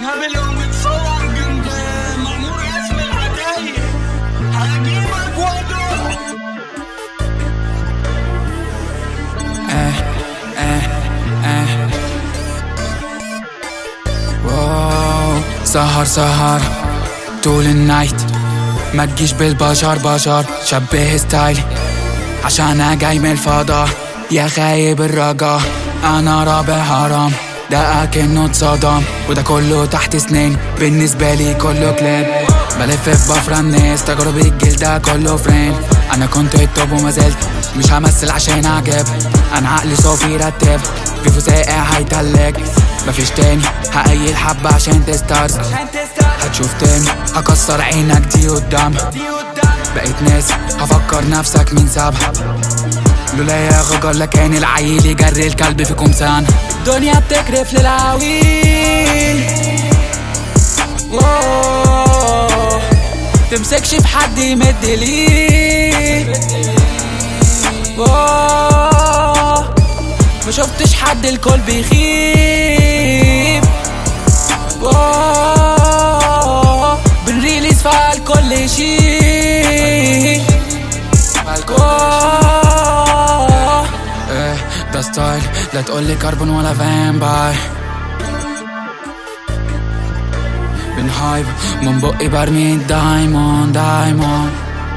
قبل متصور جنب مأمور اسم العتاية هجيبك وادوق واو سهر سهر طول النايت ما تجيش بالبشر بشر شبه ستايلي عشان انا جاي من الفضاء يا خايب الرجا انا رابع هرم ده اكنه اتصدم وده كله تحت سنين بالنسبة لي كله كلاب بلف في بفرة الناس تجرب الجيل ده كله فرين انا كنت التوب وما زلت مش همثل عشان اعجب انا عقلي صافي رتب فيفو ساقع هيتلج مفيش تاني هقيل حبة عشان تستارز هتشوف تاني هكسر عينك دي قدام بقيت ناس هفكر نفسك مين سابها لولا يا غجر لكان العيل يجري الكلب في كمسان الدنيا بتكرف للعويل واو. تمسكش في حد يمد ليه واو. ما شفتش حد الكل بيخيب واو. بنريليز فالكل شيء واو. ايه ده ستايل لا تقولي كربون ولا فامباير بنهايب من بقي برمي الدايموند دايموند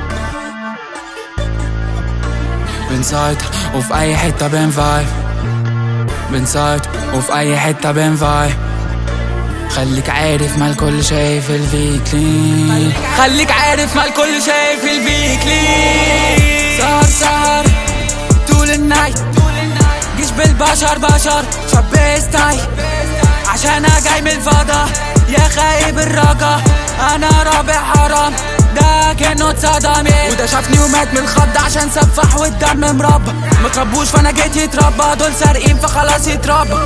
بنسيطر وفي اي حتة بنفايب بنسيطر وفي اي حتة بنفايب خليك عارف ما الكل شايف الفيكلي خليك عارف ما الكل شايف الفيكلي سهر سهر طول النايت جيش بالبشر بشر شاب ستايل عشان انا جاي من الفضا يا خايب الرجا انا رابع حرام ده كانه اتصدم وده شافني ومات من الخض عشان سفح والدم مربى متربوش فانا جيت يتربى دول سارقين فخلاص يتربى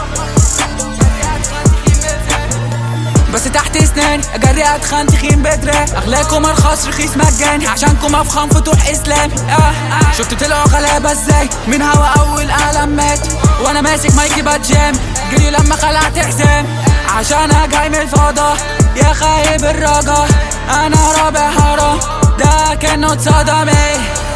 بس تحت اسناني اجري اتخن تخين بدري اغلاكم ارخص رخيص مجاني عشانكم افخم فتوح اسلامي آه آه. شفت طلعوا غلابه ازاي من هوا اول قلم مات وانا ماسك مايكي بتجام جري لما خلعت حزام عشان انا جاي من الفضا يا خايب الرجا انا رابع هرم ده كانه اتصدم ايه